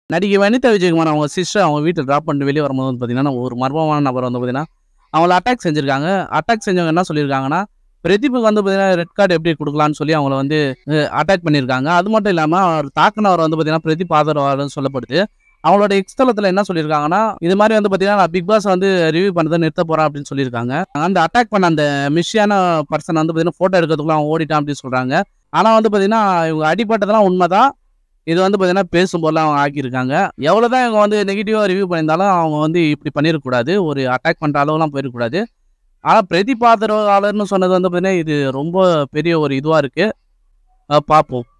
நடிகை வனிதா விஜயகுமார் அவங்க சிஸ்டர் அவங்க வீட்டில் ட்ராப் பண்ணிட்டு வெளியே வரும்போது வந்து பார்த்தீங்கன்னா ஒரு மர்மமான நபர் வந்து பார்த்தீங்கன்னா அவங்கள அட்டாக் செஞ்சுருக்காங்க அட்டாக் செஞ்சவங்க என்ன சொல்லியிருக்காங்கன்னா பிரதீப்புக்கு வந்து பார்த்தீங்கன்னா ரெட் கார்டு எப்படி கொடுக்கலான்னு சொல்லி அவங்கள வந்து அட்டாக் பண்ணியிருக்காங்க அது மட்டும் இல்லாமல் அவர் தாக்குனவர் வந்து பார்த்தீங்கன்னா பிரதீப் ஆதரவாளர்னு சொல்லப்படுது அவங்களோட எக்ஸ்தலத்தில் என்ன சொல்லியிருக்காங்கன்னா இது மாதிரி வந்து பார்த்தீங்கன்னா நான் பிக் பாஸ் வந்து ரிவ்யூ பண்ணதை நிறுத்த போகிறேன் அப்படின்னு சொல்லியிருக்காங்க அந்த அட்டாக் பண்ண அந்த மிஷியான பர்சன் வந்து பார்த்தீங்கன்னா ஃபோட்டோ எடுக்கிறதுக்குள்ள அவன் ஓடிட்டான் அப்படின்னு சொல்கிறாங்க ஆனால் வந்து பார்த்தீங்கன்னா இவங்க அடிப்பட்டதெல்லாம் உண்மைதான் இது வந்து பார்த்தீங்கன்னா பேசும்போதெல்லாம் அவங்க ஆக்கியிருக்காங்க எவ்வளோ தான் இவங்க வந்து நெகட்டிவாக ரிவ்யூ பண்ணியிருந்தாலும் அவங்க வந்து இப்படி பண்ணிடக்கூடாது ஒரு அட்டாக் பண்ணுற அளவுலாம் போயிடக்கூடாது ஆனால் பிரதிபாதரவாளர்னு சொன்னது வந்து பார்த்தீங்கன்னா இது ரொம்ப பெரிய ஒரு இதுவாக இருக்குது பார்ப்போம்